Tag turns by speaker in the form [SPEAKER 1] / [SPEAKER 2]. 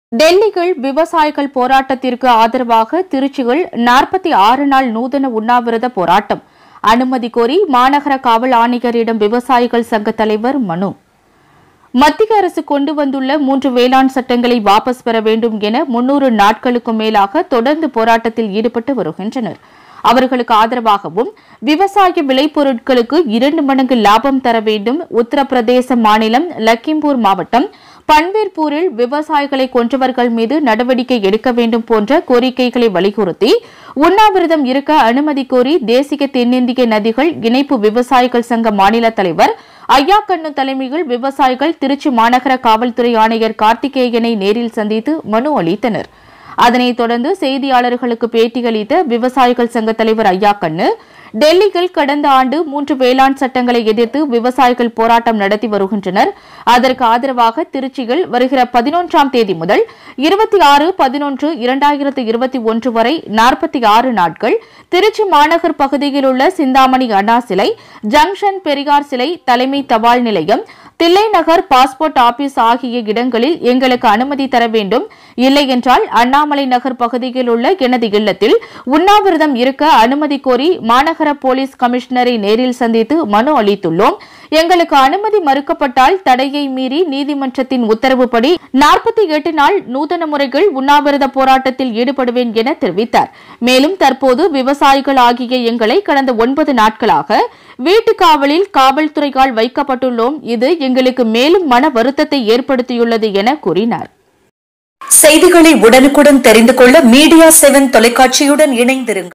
[SPEAKER 1] டெல்லியில் விவசாயிகள் போராட்டத்திற்கு ஆதரவாக திருச்சியில் நாற்பத்தி ஆறு நாள் நூதன உண்ணாவிரத போராட்டம் அனுமதி கோரி மாநகர காவல் ஆணையரிடம் விவசாயிகள் சங்க தலைவர் மனு மத்திய அரசு கொண்டு வந்துள்ள மூன்று வேளாண் சட்டங்களை வாபஸ் பெற வேண்டும் என முன்னூறு நாட்களுக்கும் மேலாக தொடர்ந்து போராட்டத்தில் ஈடுபட்டு வருகின்றனர் அவர்களுக்கு ஆதரவாகவும் விவசாய விளைபொருட்களுக்கு இரண்டு மடங்கு லாபம் தர வேண்டும் உத்தரப்பிரதேச மாநிலம் லக்கிம்பூர் மாவட்டம் பன்வேர்பூரில் விவசாயிகளை கொன்றவர்கள் மீது நடவடிக்கை எடுக்க வேண்டும் போன்ற கோரிக்கைகளை வலியுறுத்தி உண்ணாவிரதம் இருக்க அனுமதி கோரி தேசிய தென்னிந்திய நதிகள் இணைப்பு விவசாயிகள் சங்க மாநில தலைவர் ஐயாக்கண்ணு தலைமையில் விவசாயிகள் திருச்சி மாநகர காவல்துறை ஆணையர் கார்த்திகேயனை நேரில் சந்தித்து மனு அளித்தனர் அதனைத் தொடர்ந்து செய்தியாளர்களுக்கு பேட்டியளித்த விவசாயிகள் சங்க தலைவர் ஐயாக்கண்ணு டெல்லியில் கடந்த ஆண்டு மூன்று வேளாண் சட்டங்களை எதிர்த்து விவசாயிகள் போராட்டம் நடத்தி வருகின்றனர் அதற்கு ஆதரவாக திருச்சியில் வருகிற பதினொன்றாம் தேதி முதல் இருபத்தி ஆறு பதினொன்று இரண்டாயிரத்து இருபத்தி ஒன்று வரை நாற்பத்தி ஆறு நாட்கள் திருச்சி மாநகர் பகுதியில் உள்ள சிந்தாமணி அண்ணா சிலை ஜங்ஷன் பெரியார் சிலை தலைமை தபால் நிலையம் தில்லை நகர் பாஸ்போர்ட் ஆபீஸ் ஆகிய இடங்களில் எங்களுக்கு அனுமதி தர வேண்டும் இல்லையென்றால் அண்ணாமலை நகர் பகுதியில் உள்ள எனது இல்லத்தில் உண்ணாவிரதம் இருக்க அனுமதி கோரி மாநகர போலீஸ் கமிஷனரை நேரில் சந்தித்து மனு அளித்துள்ளோம் எங்களுக்கு அனுமதி மறுக்கப்பட்டால் தடையை மீறி நீதிமன்றத்தின் உத்தரவுப்படி நாற்பத்தி எட்டு நாள் நூதன முறைகள் உண்ணாவிரத போராட்டத்தில் ஈடுபடுவேன் என தெரிவித்தார் மேலும் தற்போது விவசாயிகள் ஆகிய எங்களை கடந்த ஒன்பது நாட்களாக வீட்டு காவலில் காவல்துறையால் வைக்கப்பட்டுள்ளோம் இது எங்களுக்கு மேலும் மன வருத்தத்தை ஏற்படுத்தியுள்ளது என கூறினார்
[SPEAKER 2] செய்திகளை உடனுக்குடன் தெரிந்து கொள்ள மீடியா செவன் தொலைக்காட்சியுடன் இணைந்திருங்கள்